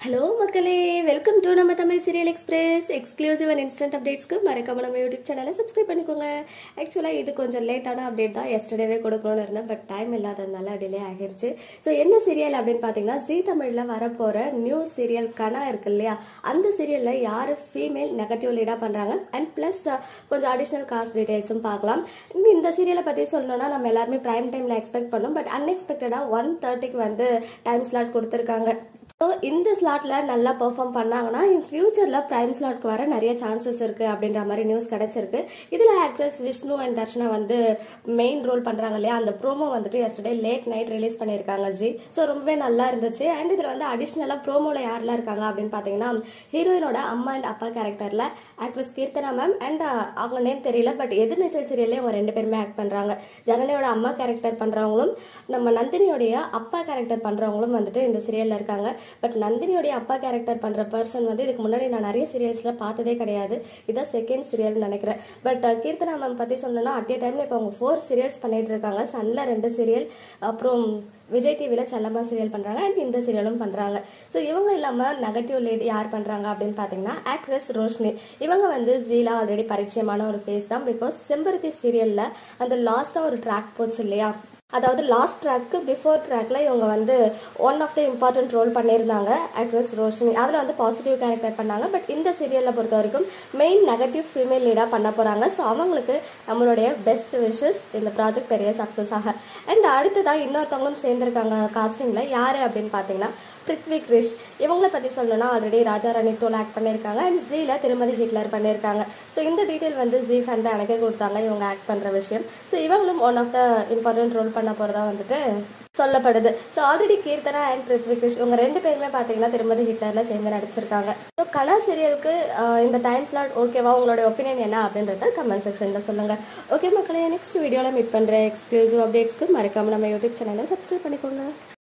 hello மக்களே welcome to நம்ம Tamil serial express exclusive and instant அப்டேட்ஸ்க்கு மறக்காம நம்ம யூடியூப் சேனலை சப்ஸ்கிரைப் பண்ணிக்கோங்க ஆக்சுவலாக இது கொஞ்சம் லேட்டான அப்டேட் தான் எஸ்டர்டேவே கொடுக்கணும்னு இருந்தேன் பட் டைம் இல்லாததுனால டிலே ஆகிருச்சு ஸோ என்ன சீரியல் அப்படின்னு பார்த்தீங்கன்னா ஜி தமிழில் வரப்போகிற நியூ சீரியல் கனா இருக்கு இல்லையா அந்த சீரியலில் யார் ஃபீமேல் நெகட்டிவ் லீடாக பண்ணுறாங்க அண்ட் ப்ளஸ் கொஞ்சம் அடிஷ்னல் காஸ்ட் டீடைல்ஸும் பார்க்கலாம் இன்னும் இந்த சீரியலை பற்றி சொல்லணும்னா நம்ம எல்லாருமே ப்ரைம் டைமில் எக்ஸ்பெக்ட் பண்ணோம் பட் அன்எக்ஸ்பெக்டடாக ஒன் தேர்ட்டிக்கு வந்து டைம் ஸ்லாட் கொடுத்துருக்காங்க ஸோ இந்த ஸ்லாட்ல நல்லா பெர்ஃபார்ம் பண்ணாங்கன்னா இன் ஃபியூச்சர்ல பிரைம் ஸ்லாட்க்கு வர நிறைய சான்சஸ் இருக்கு அப்படின்ற மாதிரி நியூஸ் கிடைச்சிருக்கு இதுல ஆக்ட்ரஸ் விஷ்ணு அண்ட் தர்ஷனா வந்து மெயின் ரோல் பண்றாங்க இல்லையா அந்த ப்ரோமோ வந்துட்டு எஸ்டர்டே லேட் நைட் ரிலீஸ் பண்ணியிருக்காங்க ஜி ஸோ ரொம்பவே நல்லா இருந்துச்சு அண்ட் இதுல வந்து அடிஷ்னலா ப்ரோமோல யாரெல்லாம் இருக்காங்க அப்படின்னு பாத்தீங்கன்னா ஹீரோயினோட அம்மா அண்ட் அப்பா கேரக்டர்ல ஆக்ட்ரஸ் கீர்த்தனா மேம் அண்ட் அவங்க நேம் தெரியல பட் எதிர்நீச்சல் சீரியல்லே அவங்க ரெண்டு பேருமே ஆக்ட் பண்றாங்க ஜனனியோட அம்மா கேரக்டர் பண்றவங்களும் நம்ம நந்தினியோடைய அப்பா கேரக்டர் பண்றவங்களும் வந்துட்டு இந்த சீரியல்ல இருக்காங்க பட் நந்தினியோடைய அப்பா கேரக்டர் பண்ற பர்சன் வந்து இதுக்கு முன்னாடி நான் நிறைய சீரியல்ஸ்ல பார்த்ததே கிடையாது இதான் செகண்ட் சீரியல் நினைக்கிறேன் பட் கீர்த்தனா மேம் பத்தி சொல்லணும்னா அட் ஏ டைம்ல இப்போ அவங்க ஃபோர் சீரியல்ஸ் பண்ணிட்டு இருக்காங்க சன்ல ரெண்டு சீரியல் அப்புறம் விஜய் டிவியில் செல்லம்மா சீரியல் பண்ணுறாங்க அண்ட் இந்த சீரியலும் பண்ணுறாங்க ஸோ இவங்க இல்லாமல் நெகட்டிவ் லேட் யார் பண்ணுறாங்க அப்படின்னு பார்த்தீங்கன்னா ஆக்ட்ரஸ் ரோஷினி இவங்க வந்து ஜீலா ஆல்ரெடி பரிச்சயமான ஒரு ஃபேஸ் தான் பிகாஸ் செம்பருத்தி சீரியலில் அந்த லாஸ்ட்டாக ஒரு ட்ராக் போச்சு இல்லையா அதாவது லாஸ்ட் ட்ராக்கு பிஃபோர் ட்ராக்ல இவங்க வந்து one of the important role பண்ணியிருந்தாங்க ஆக்ட்ரஸ் ரோஷினி அதில் வந்து பாசிட்டிவ் கேரக்டர் பண்ணாங்க பட் இந்த சீரியலில் பொறுத்த வரைக்கும் மெயின் நெகட்டிவ் ஃபீமேல் லீடாக பண்ண போகிறாங்க ஸோ அவங்களுக்கு நம்மளுடைய பெஸ்ட் விஷஸ் இந்த ப்ராஜெக்ட் பெரிய சக்ஸஸ் ஆக அண்ட் அடுத்ததாக இன்னொருத்தவங்களும் சேர்ந்துருக்காங்க காஸ்டிங்கில் யார் அப்படின்னு பார்த்தீங்கன்னா பிருத்வி கிரிஷ் இவங்கள பற்றி சொல்லணும்னா ஆல்ரெடி ராஜா ராணி டோல் ஆக்ட் பண்ணியிருக்காங்க அண்ட் ஜீல திருமதி ஹிட்லர் பண்ணியிருக்காங்க ஸோ இந்த டீட்டெயில் வந்து ஜி ஃபேன் தான் எனக்கே கொடுத்தாங்க இவங்க ஆக்ட் பண்ணுற விஷயம் ஸோ இவங்களும் one of the important role பண்ண போகிறதா வந்துட்டு சொல்லப்படுது so already Keerthana and Prithvi Krish இவங்க ரெண்டு பேருமே பார்த்தீங்கன்னா திருமதி ஹிட்லரில் சேர்ந்து நடிச்சிருக்காங்க ஸோ கலா சீரியலுக்கு இந்த டைம் ஸ்லாட் ஓகேவா உங்களோட ஒப்பீனியன் என்ன அப்படின்றத கமெண்ட் செக்ஷனில் சொல்லுங்கள் ஓகே மக்களே நெக்ஸ்ட் வீடியோவில் மீட் பண்ணுற எக்ஸ்க்ளூசிவ் அப்டேட்ஸ்க்கு மறக்காம நம்ம யூடியூப் சேனலை சப்ஸ்கிரைப் பண்ணிக்கோங்க